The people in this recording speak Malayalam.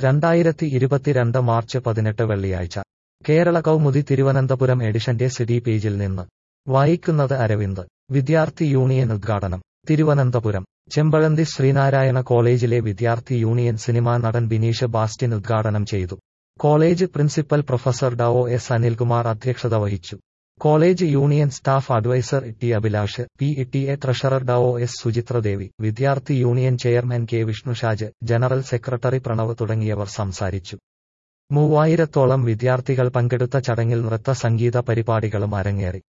രണ്ടായിരത്തി ഇരുപത്തിരണ്ട് മാർച്ച് പതിനെട്ട് വെള്ളിയാഴ്ച കേരള കൗമുദി തിരുവനന്തപുരം എഡിഷന്റെ സിറ്റി പേജിൽ നിന്ന് വായിക്കുന്നത് അരവിന്ദ് വിദ്യാർത്ഥി യൂണിയൻ ഉദ്ഘാടനം തിരുവനന്തപുരം ചെമ്പഴന്തി ശ്രീനാരായണ കോളേജിലെ വിദ്യാർത്ഥി യൂണിയൻ സിനിമാ നടൻ ബിനീഷ് ബാസ്റ്റിൻ ഉദ്ഘാടനം ചെയ്തു കോളേജ് പ്രിൻസിപ്പൽ പ്രൊഫസർ ഡ ഒ എസ് അനിൽകുമാർ അധ്യക്ഷത വഹിച്ചു college union staff adviser T Abhilash P T A treasurer ഡ ഒ എസ് സുചിത്രദേവി വിദ്യാർത്ഥി union chairman K Vishnushaj general secretary Pranav തുടങ്ങിയവർ സംസാരിച്ചു മൂവായിരത്തോളം വിദ്യാർത്ഥികൾ പങ്കെടുത്ത ചടങ്ങിൽ നൃത്ത സംഗീത പരിപാടികളും അരങ്ങേറി